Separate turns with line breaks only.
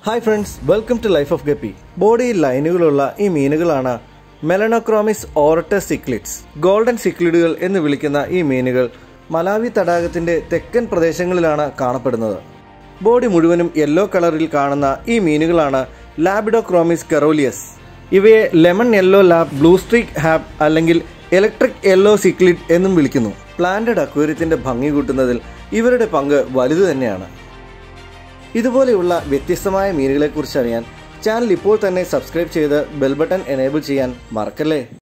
hi friends welcome to life of guppy ബോഡിയിൽ ലൈനുകളുള്ള ഈ മീനുകളാണ് മെലനോക്രോമിസ് ഓറട്ടസ് സിക്ലിഡ്സ് ഗോൾഡൻ സിക്ലിഡുകൾ എന്ന് വിളിക്കുന്ന ഈ മീനുകൾ മലാവി തടാകത്തിന്റെ തെക്കൻ പ്രദേശങ്ങളിലാണ് കാണപ്പെടുന്നത് ബോഡി മുഴുവനും യെല്ലോ കളറിൽ കാണുന്ന ഈ മീനുകളാണ് ലാബിഡോക്രോമിസ് കെറോലിയസ് ഇവയെ lemon yellow lab blue streak hap അല്ലെങ്കിൽ ഇലക്ട്രിക് യെല്ലോ സിക്ലിഡ് എന്നും വിളിക്കുന്നു പ്ലാന്റഡ് അക്വേറിയത്തിന്റെ ഭംഗി കൂട്ടുന്നതിൽ ഇവരുടെ പങ്ക് വലുത് തന്നെയാണ് ഇതുപോലെയുള്ള വ്യത്യസ്തമായ മീനുകളെക്കുറിച്ച് അറിയാൻ ചാനൽ ഇപ്പോൾ തന്നെ സബ്സ്ക്രൈബ് ചെയ്ത് ബെൽ ബട്ടൺ എനേബിൾ ചെയ്യാൻ മറക്കല്ലേ